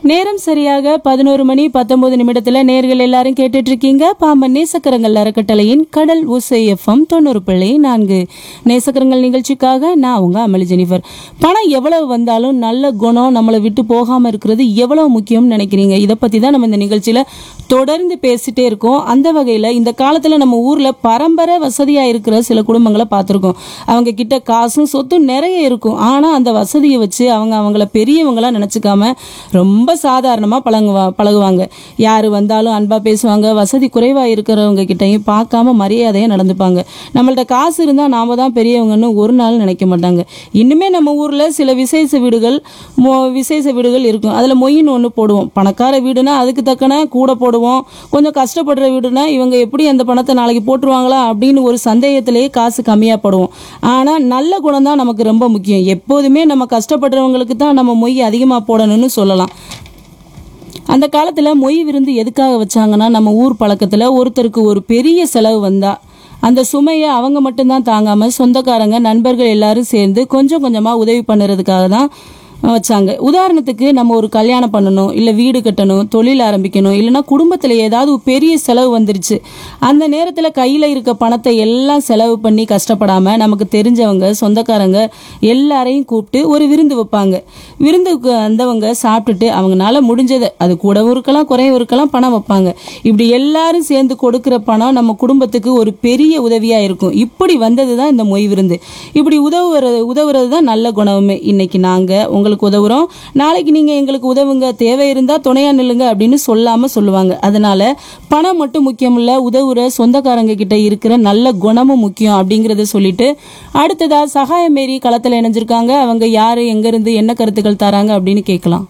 நேரம் சரியாக பதினோரு மணி பத்தொன்பது நிமிடத்துல நேர்கள் எல்லாரும் கேட்டுட்டு இருக்கீங்க பாம்பன் நேசக்கரங்கள் அறக்கட்டளையின் கடல் ஊசை எஃப்எம் தொண்ணூறு பிள்ளை நான்கு நேசக்கரங்கள் நிகழ்ச்சிக்காக நான் உங்க அமளி ஜெனிஃபர் பணம் எவ்வளவு வந்தாலும் நல்ல குணம் நம்மளை விட்டு போகாம இருக்கிறது எவ்வளவு முக்கியம்னு நினைக்கிறீங்க இதை பத்தி தான் நம்ம இந்த நிகழ்ச்சியில தொடர்ந்து பேசிட்டே இருக்கோம் அந்த வகையில இந்த காலத்துல நம்ம ஊர்ல பரம்பரை வசதியா இருக்கிற சில குடும்பங்களை பார்த்திருக்கோம் அவங்க கிட்ட காசும் சொத்தும் நிறைய இருக்கும் ஆனா அந்த வசதியை வச்சு அவங்க அவங்கள பெரியவங்களா நினைச்சுக்காம ரொம்ப சாதாரணமா பழகுவா பழகுவாங்க யாரு வந்தாலும் அன்பா பேசுவாங்க வசதி குறைவா இருக்கிறவங்க கிட்டயும் பார்க்காம மரியாதையா நடந்துப்பாங்க நம்மள்ட்ட காசு இருந்தா நாம தான் பெரியவங்கன்னு ஒரு நாள் நினைக்க மாட்டாங்க இன்னுமே நம்ம ஊர்ல சில விசேஷ வீடுகள் மொ- விசேஷ வீடுகள் இருக்கும் அதுல மொயின்னு ஒன்று போடுவோம் பணக்கார வீடுனா அதுக்கு தக்கன கூட போடுவோம் கொஞ்சம் கஷ்டப்படுற வீடுனா இவங்க எப்படி அந்த பணத்தை நாளைக்கு போட்டுருவாங்களா அப்படின்னு ஒரு சந்தேகத்திலேயே காசு கம்மியா போடுவோம் ஆனா நல்ல குணம் தான் நமக்கு ரொம்ப முக்கியம் எப்போதுமே நம்ம கஷ்டப்படுறவங்களுக்கு தான் நம்ம மொய் அதிகமா போடணும்னு சொல்லலாம் அந்த காலத்துல மொய் விருந்து எதுக்காக வச்சாங்கன்னா நம்ம ஊர் பழக்கத்துல ஒருத்தருக்கு ஒரு பெரிய செலவு வந்தா அந்த சுமையை அவங்க மட்டும்தான் தாங்காம சொந்தக்காரங்க நண்பர்கள் எல்லாரும் சேர்ந்து கொஞ்சம் கொஞ்சமா உதவி பண்ணுறதுக்காக தான் வச்சாங்க உதாரணத்துக்கு நம்ம ஒரு கல்யாணம் பண்ணணும் இல்லை வீடு கட்டணும் தொழில் ஆரம்பிக்கணும் இல்லைன்னா குடும்பத்தில் ஏதாவது ஒரு பெரிய செலவு வந்துருச்சு அந்த நேரத்தில் கையில் இருக்க பணத்தை எல்லாம் செலவு பண்ணி கஷ்டப்படாம நமக்கு தெரிஞ்சவங்க சொந்தக்காரங்க எல்லாரையும் கூப்பிட்டு ஒரு விருந்து வைப்பாங்க விருந்துக்கு வந்தவங்க சாப்பிட்டுட்டு அவங்களால முடிஞ்சதை அது கூடவும் இருக்கலாம் குறையும் இருக்கலாம் பணம் வைப்பாங்க இப்படி எல்லாரும் சேர்ந்து கொடுக்கிற பணம் நம்ம குடும்பத்துக்கு ஒரு பெரிய உதவியா இருக்கும் இப்படி வந்தது தான் இந்த மொய் விருந்து இப்படி உதவுறது உதவுறது தான் நல்ல குணமே இன்னைக்கு நாங்க உங்களுக்கு உதவுறோம் நாளைக்கு நீங்க எங்களுக்கு உதவுங்க தேவை இருந்தா துணையா நில்லுங்க அப்படின்னு சொல்லாம சொல்லுவாங்க அதனால பணம் மட்டும் முக்கியம் இல்ல உதவுற சொந்தக்காரங்க கிட்ட இருக்கிற நல்ல குணமும் முக்கியம் அப்படிங்கறத சொல்லிட்டு அடுத்ததா சகாயம் மேரி களத்துல இணைஞ்சிருக்காங்க அவங்க யாரு எங்க இருந்து என்ன கருத்துக்கள் தராங்க அப்படின்னு கேட்கலாம்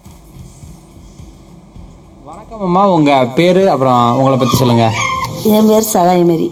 வணக்கம் அம்மா உங்க பேரு அப்புறம் உங்களை பத்தி சொல்லுங்க என் பேர் சகாயமேரி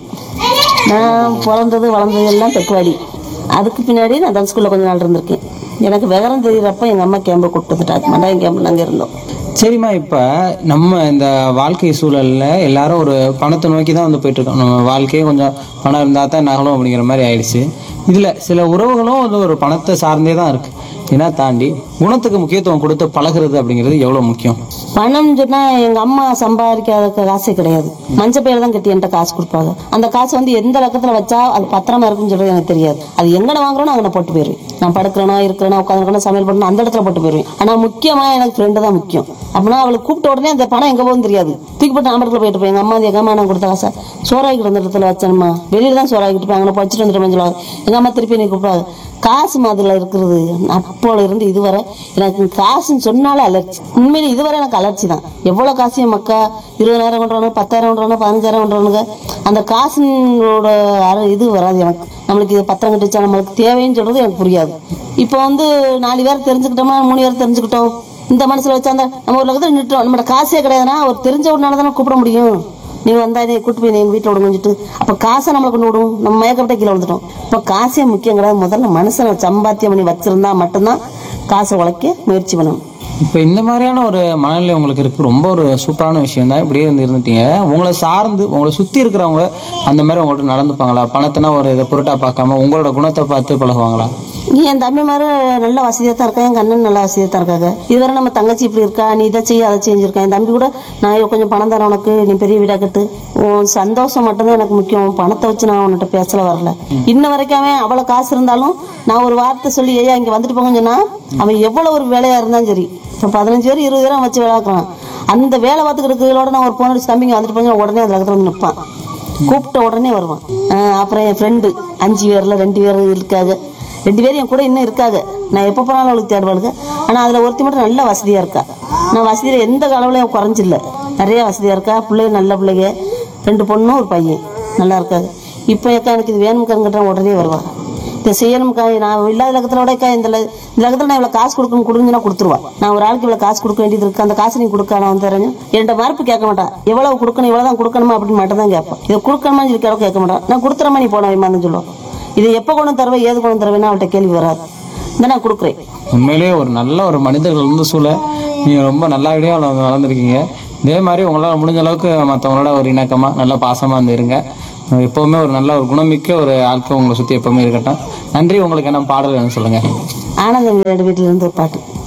நான் பிறந்தது வளர்ந்தது எல்லாம் தெக்குவாடி அதுக்கு பின்னாடி நான் தன் ஸ்கூலில் கொஞ்ச நாள் இருந்திருக்கேன் எனக்கு விவரம் தெரியிறப்ப எங்கள் அம்மா கேம்பை கூப்பிட்டு வந்துட்டாங்க மண்டாயம் கேம்பில் நாங்கள் இருந்தோம் சரிம்மா இப்ப நம்ம இந்த வாழ்க்கை சூழல்ல எல்லாரும் ஒரு பணத்தை நோக்கி தான் வந்து போயிட்டு இருக்கோம் நம்ம வாழ்க்கையே கொஞ்சம் பணம் இருந்தா தான் நகலும் அப்படிங்கிற மாதிரி ஆயிடுச்சு இதுல சில உறவுகளும் வந்து ஒரு பணத்தை சார்ந்தே தான் இருக்கு ஏன்னா தாண்டி குணத்துக்கு முக்கியத்துவம் கொடுத்து பழகுறது அப்படிங்கிறது எவ்வளவு முக்கியம் பணம்னு சொன்னால் எங்கள் அம்மா சம்பாதிக்காத காசே கிடையாது மஞ்ச பையில தான் கட்டி என்கிட்ட காசு கொடுப்பாங்க அந்த காசு வந்து எந்த லக்கத்தில் வச்சா அது பத்திரமா இருக்குன்னு சொல்றது எனக்கு தெரியாது அது எங்கட வாங்குறோனோ அங்கே போட்டு போயிருவேன் நான் படுக்கிறேனா இருக்கிறேனா உட்காந்துருக்கேனா சமையல் பண்ணணும் அந்த இடத்துல போட்டு போயிருவேன் ஆனால் முக்கியமாக எனக்கு ஃப்ரெண்டு தான் முக்கியம் அப்படின்னா அவளை கூப்பிட்ட உடனே அந்த பணம் எங்கே போகுதுன்னு தெரியாது தூக்கி போட்டு ஆம்பளத்தில் போயிட்டு போய் எங்கள் அம்மா எங்கள் அம்மா நான் கொடுத்த காசை சோறாக்கிட்டு வந்த இடத்துல வச்சேன்மா வெளியில தான் சோறாக்கிட்டு போய் அங்கே வச்சுட்டு வந்துட்டு சொல்லுவாங்க எங்கள் அம்மா திருப்பி நீ கூப்பிடாது காசு மாதிரில இருக்கிறது அப்போல இருந்து இதுவரை எனக்கு காசுன்னு சொன்னாலே அலர்ச்சி உண்மையிலே இதுவரை எனக்கு அலர்ச்சி தான் எவ்வளோ காசு என் மக்கா இருபதாயிரம் கொண்டுறானு பத்தாயிரம் கொண்டுறானு பதினஞ்சாயிரம் கொண்டுறானுங்க அந்த காசுனோட அர- இது வராது எனக்கு நம்மளுக்கு இது பத்திரம் கட்டுச்சா நம்மளுக்கு தேவைன்னு சொல்றது எனக்கு புரியாது இப்போ வந்து நாலு பேர் தெரிஞ்சுக்கிட்டோமா மூணு பேர் தெரிஞ்சுக்கிட்டோம் இந்த மனசுல வச்சா அந்த நம்ம ஒரு லகத்தில் நிட்டுறோம் நம்மளோட காசே கிடையாதுன்னா ஒரு தெரிஞ்சவனால தானே கூப்பிட முடியும் நீ வந்தா இதை கூட்டு போய் எங்கள் வீட்டில் விடுங்கன்னு அப்போ காசை நம்மளை கொண்டு விடும் நம்ம மயக்கப்பட்ட கீழே விழுந்துட்டோம் இப்போ காசே முக்கியம் கிடையாது முதல்ல மனுஷனை சம்பாத்தியம் பண்ணி வச்சிருந்தா மட்டும்தான் காசை உழைக்க முயற்சி பண்ணணும் இப்போ இந்த மாதிரியான ஒரு மனநிலை உங்களுக்கு இருக்கு ரொம்ப ஒரு சூப்பரான விஷயம் தான் இப்படியே இருந்து இருந்துட்டீங்க உங்களை சார்ந்து உங்களை சுத்தி இருக்கிறவங்க அந்த மாதிரி உங்கள்கிட்ட நடந்துப்பாங்களா பணத்தினா ஒரு இதை பொருட்டா பார்க்காம உங்களோட குணத்தை பார்த்து பழகுவாங்களா நீ என் தம்பி மாதிரி நல்ல வசதியாக தான் இருக்கா எங்கள் அண்ணன் நல்ல வசதியாக தான் இருக்காங்க இதுவரை நம்ம தங்கச்சி இப்படி இருக்கா நீ இதை செய்ய அதை செஞ்சிருக்கா என் தம்பி கூட நான் கொஞ்சம் பணம் தரேன் உனக்கு நீ பெரிய வீடா கட்டு உன் சந்தோஷம் மட்டும்தான் எனக்கு முக்கியம் உன் பணத்தை வச்சு நான் உன்கிட்ட பேசல வரல இன்ன வரைக்கும் அவன் அவ்வளோ காசு இருந்தாலும் நான் ஒரு வார்த்தை சொல்லி ஐயா இங்கே வந்துட்டு போங்கன்னு சொன்னா அவன் எவ்வளோ ஒரு வேலையா இருந்தாலும் சரி இப்போ பதினஞ்சு பேர் இருபது பேரும் வச்சு வேலை பார்க்குறான் அந்த வேலை பார்த்துக்கிட்டு இருக்கிறதோட நான் ஒரு போன் அடிச்சு தம்பிங்க வந்துட்டு போங்க உடனே அந்த இடத்துல வந்து நிற்பான் கூப்பிட்ட உடனே வருவான் ஆஹ் அப்புறம் என் ஃப்ரெண்டு அஞ்சு பேர்ல ரெண்டு பேர் இருக்காங்க ரெண்டு பேரும் என் கூட இன்னும் இருக்காங்க நான் எப்போ போனாலும் அவளுக்கு தேடுவாளுங்க ஆனால் அதில் ஒருத்தி மட்டும் நல்ல வசதியாக இருக்கா நான் வசதியில் எந்த அளவுலையும் குறைஞ்சில்ல நிறைய வசதியாக இருக்கா பிள்ளைங்க நல்ல பிள்ளைங்க ரெண்டு பொண்ணும் ஒரு பையன் நல்லா இருக்காங்க இப்போ ஏக்கா எனக்கு இது வேணும்க்காங்கிட்ட உடனே வருவாங்க இதை செய்யணும்க்கா நான் இல்லாத லக்கத்தில் விடக்கா இந்த ல- இந்த லக்கத்தில் நான் இவ்வளோ காசு கொடுக்கணும் கொடுங்கன்னா கொடுத்துருவா நான் ஒரு ஆளுக்கு இவ்வளோ காசு கொடுக்க வேண்டியது இருக்கு அந்த காசு நீ கொடுக்க நான் வந்து தரேன் என்கிட்ட மறுப்பு கேட்க மாட்டான் எவ்வளவு கொடுக்கணும் இவ்வளோ தான் கொடுக்கணுமா அப்படின்னு மட்டும் தான் கேட்பேன் இதை கொடுக்கணுமா சொல்லி கேட்க கேட்க மாட்டான் நான் கொடுத்துறமா நீ போன வைமான்னு சொல்லுவான் இதை எப்போ கொண்டு வந்து தருவேன் ஏது கொண்டு வந்து தருவேன்னு அவள்கிட்ட கேள்வி வராது இந்த நான் கொடுக்குறேன் உண்மையிலேயே ஒரு நல்ல ஒரு மனிதர்கள் வந்து சூழ நீங்கள் ரொம்ப நல்லபடியாக வளர்ந்து வளர்ந்துருக்கீங்க இதே மாதிரி உங்களால் முடிஞ்ச அளவுக்கு மற்றவங்களோட ஒரு இணக்கமாக நல்லா பாசமாக இருந்து இருங்க எப்போவுமே ஒரு நல்ல ஒரு குணமிக்க ஒரு ஆட்கள் உங்களை சுற்றி எப்போவுமே இருக்கட்டும் நன்றி உங்களுக்கு என்ன பாடல் வேணும் சொல்லுங்கள் ஆனந்தம் வீடு வீட்டில் இருந்து ஒரு பாட்டு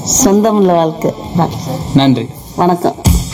சொந்தம் உள்ள வாழ்க்கை நன்றி வணக்கம்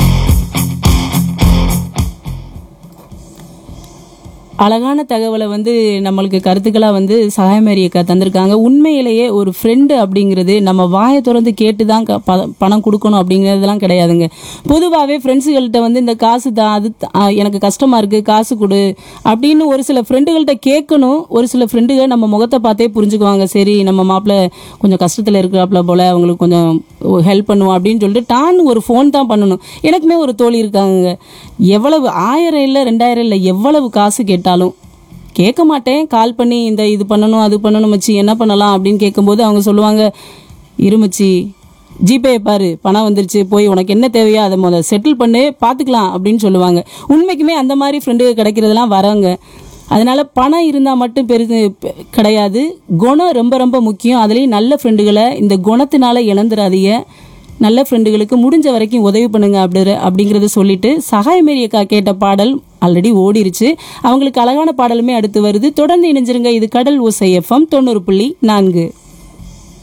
அழகான தகவலை வந்து நம்மளுக்கு கருத்துக்களா வந்து சகாயமேரி அக்கா தந்திருக்காங்க உண்மையிலேயே ஒரு ஃப்ரெண்டு அப்படிங்கிறது நம்ம வாயை திறந்து கேட்டு தான் க- ப- பணம் கொடுக்கணும் அப்படிங்கிறதுலாம் கிடையாதுங்க பொதுவாகவே ஃப்ரெண்ட்ஸுகள்கிட்ட வந்து இந்த காசு தான் அது த- ஆ, எனக்கு கஷ்டமா இருக்கு காசு கொடு அப்படின்னு ஒரு சில ஃப்ரெண்டுகள்கிட்ட கேட்கணும் ஒரு சில ஃப்ரெண்டுகள் நம்ம முகத்தை பார்த்தே புரிஞ்சுக்குவாங்க சரி நம்ம மாப்பிள்ள கொஞ்சம் கஷ்டத்தில் இருக்கிறாப்புல போல அவங்களுக்கு கொஞ்சம் ஹெல்ப் பண்ணுவோம் அப்படின்னு சொல்லிட்டு டான்னு ஒரு ஃபோன் தான் பண்ணணும் எனக்குமே ஒரு தோழி இருக்காங்க எவ்வளவு ஆயிரம் இல்லை ரெண்டாயிரம் இல்லை எவ்வளவு காசு கேட்டாலும் கேட்க மாட்டேன் கால் பண்ணி இந்த இது பண்ணணும் அது பண்ணணும் மச்சி என்ன பண்ணலாம் அப்படின்னு கேட்கும்போது அவங்க சொல்லுவாங்க இருமச்சி ஜிபே பாரு பணம் வந்துருச்சு போய் உனக்கு என்ன தேவையோ அதை முதல்ல செட்டில் பண்ணு பார்த்துக்கலாம் அப்படின்னு சொல்லுவாங்க உண்மைக்குமே அந்த மாதிரி ஃப்ரெண்டு கிடைக்கிறதெல்லாம் வரவங்க அதனால பணம் இருந்தால் மட்டும் பெருது பெ- கிடையாது குணம் ரொம்ப ரொம்ப முக்கியம் அதுலேயும் நல்ல ஃப்ரெண்டுகளை இந்த குணத்தினால இழந்துடாதீங்க நல்ல ஃப்ரெண்டுகளுக்கு முடிஞ்ச வரைக்கும் உதவி பண்ணுங்க அப்படி அப்படிங்கிறத சொல்லிட்டு சகாயமேரி அக்கா கேட்ட பாடல் ஆல்ரெடி ஓடிருச்சு அவங்களுக்கு அழகான பாடலுமே அடுத்து வருது தொடர்ந்து இணைஞ்சிருங்க இது கடல் ஓசை எஃப்எம் தொண்ணூறு புள்ளி நான்கு